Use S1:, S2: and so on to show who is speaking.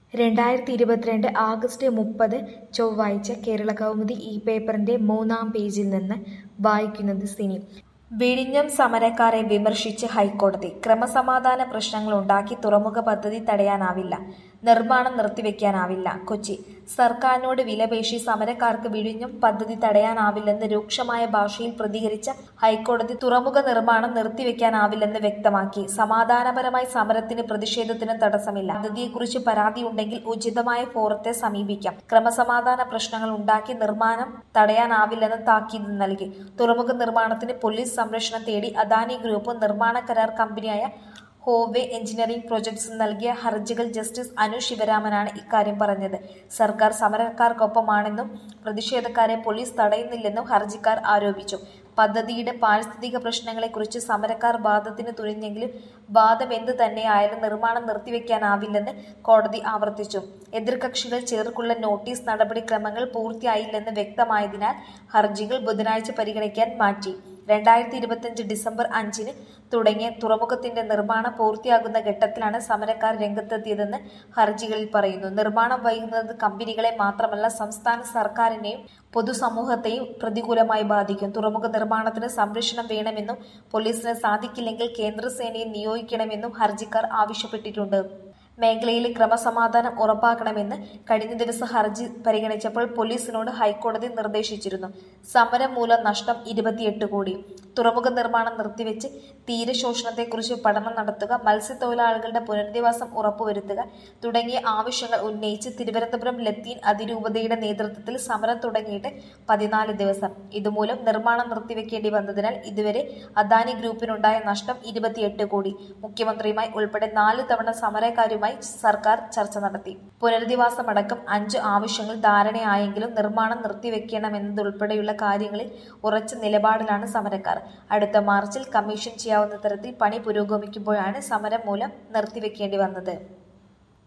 S1: രണ്ടായിരത്തി ഇരുപത്തിരണ്ട് ആഗസ്റ്റ് മുപ്പത് ചൊവ്വാഴ്ച കേരളകൗമുദി ഈ പേപ്പറിന്റെ മൂന്നാം പേജിൽ നിന്ന് വായിക്കുന്നത് സിനി വിഴിഞ്ഞം സമരക്കാരെ വിമർശിച്ച് ഹൈക്കോടതി ക്രമസമാധാന പ്രശ്നങ്ങൾ ഉണ്ടാക്കി തുറമുഖ പദ്ധതി തടയാനാവില്ല നിർമ്മാണം നിർത്തിവെക്കാനാവില്ല കൊച്ചി സർക്കാരിനോട് വിലപേശി സമരക്കാർക്ക് വിഴിഞ്ഞം പദ്ധതി തടയാനാവില്ലെന്ന് രൂക്ഷമായ ഭാഷയിൽ പ്രതികരിച്ച ഹൈക്കോടതി തുറമുഖ നിർമ്മാണം നിർത്തിവെക്കാനാവില്ലെന്ന് വ്യക്തമാക്കി സമാധാനപരമായി സമരത്തിന് പ്രതിഷേധത്തിന് തടസ്സമില്ല പദ്ധതിയെക്കുറിച്ച് പരാതിയുണ്ടെങ്കിൽ ഉചിതമായ ഫോറത്തെ സമീപിക്കാം ക്രമസമാധാന പ്രശ്നങ്ങൾ ഉണ്ടാക്കി നിർമ്മാണം തടയാനാവില്ലെന്ന് താക്കീത് നൽകി തുറമുഖ നിർമ്മാണത്തിന് പോലീസ് സംരക്ഷണം തേടി അദാനി ഗ്രൂപ്പ് നിർമ്മാണ കരാർ കമ്പനിയായ ഹോവേ എഞ്ചിനീയറിംഗ് പ്രൊജക്ട്സ് നൽകിയ ഹർജികൾ ജസ്റ്റിസ് അനു ശിവരാമനാണ് ഇക്കാര്യം പറഞ്ഞത് സർക്കാർ സമരക്കാർക്കൊപ്പമാണെന്നും പ്രതിഷേധക്കാരെ പോലീസ് തടയുന്നില്ലെന്നും ഹർജിക്കാർ ആരോപിച്ചു പദ്ധതിയുടെ പാരിസ്ഥിതിക പ്രശ്നങ്ങളെക്കുറിച്ച് സമരക്കാർ വാദത്തിന് തുനിഞ്ഞെങ്കിലും വാദം എന്ത് തന്നെയായാലും നിർമ്മാണം നിർത്തിവെക്കാനാവില്ലെന്ന് കോടതി ആവർത്തിച്ചു എതിർകക്ഷികൾ ചേർക്കുള്ള നോട്ടീസ് നടപടിക്രമങ്ങൾ പൂർത്തിയായില്ലെന്ന് വ്യക്തമായതിനാൽ ഹർജികൾ ബുധനാഴ്ച പരിഗണിക്കാൻ മാറ്റി രണ്ടായിരത്തി ഇരുപത്തിയഞ്ച് ഡിസംബർ അഞ്ചിന് തുടങ്ങിയ തുറമുഖത്തിന്റെ നിർമ്മാണം പൂർത്തിയാകുന്ന ഘട്ടത്തിലാണ് സമരക്കാർ രംഗത്തെത്തിയതെന്ന് ഹർജികളിൽ പറയുന്നു നിർമ്മാണം വൈകുന്നത് കമ്പനികളെ മാത്രമല്ല സംസ്ഥാന സർക്കാരിനെയും പൊതുസമൂഹത്തെയും പ്രതികൂലമായി ബാധിക്കും തുറമുഖ നിർമ്മാണത്തിന് സംരക്ഷണം വേണമെന്നും പോലീസിന് സാധിക്കില്ലെങ്കിൽ കേന്ദ്രസേനയെ നിയോഗിക്കണമെന്നും ഹർജിക്കാർ ആവശ്യപ്പെട്ടിട്ടുണ്ട് മേഖലയിലെ ക്രമസമാധാനം ഉറപ്പാക്കണമെന്ന് കഴിഞ്ഞ ദിവസം ഹർജി പരിഗണിച്ചപ്പോൾ പോലീസിനോട് ഹൈക്കോടതി നിർദ്ദേശിച്ചിരുന്നു സമരം മൂലം നഷ്ടം ഇരുപത്തിയെട്ട് കോടി തുറമുഖ നിർമ്മാണം നിർത്തിവെച്ച് തീരശോഷണത്തെക്കുറിച്ച് പഠനം നടത്തുക മത്സ്യത്തൊഴിലാളികളുടെ പുനരധിവാസം ഉറപ്പുവരുത്തുക തുടങ്ങിയ ആവശ്യങ്ങൾ ഉന്നയിച്ച് തിരുവനന്തപുരം ലത്തീൻ അതിരൂപതയുടെ നേതൃത്വത്തിൽ സമരം തുടങ്ങിയിട്ട് പതിനാല് ദിവസം ഇതുമൂലം നിർമ്മാണം നിർത്തിവെക്കേണ്ടി വന്നതിനാൽ ഇതുവരെ അദാനി ഗ്രൂപ്പിനുണ്ടായ നഷ്ടം ഇരുപത്തിയെട്ട് കോടി മുഖ്യമന്ത്രിയുമായി ഉൾപ്പെടെ നാല് തവണ സമരക്കാരുമായി സർക്കാർ ചർച്ച നടത്തി പുനരധിവാസമടക്കം അഞ്ച് ആവശ്യങ്ങൾ ധാരണയായെങ്കിലും നിർമ്മാണം നിർത്തിവെക്കണമെന്നതുൾപ്പെടെയുള്ള കാര്യങ്ങളിൽ ഉറച്ച നിലപാടിലാണ് സമരക്കാർ അടുത്ത മാർച്ചിൽ കമ്മീഷൻ ചെയ്യാവുന്ന തരത്തിൽ പണി പുരോഗമിക്കുമ്പോഴാണ് സമരം മൂലം നിർത്തിവെക്കേണ്ടി വന്നത്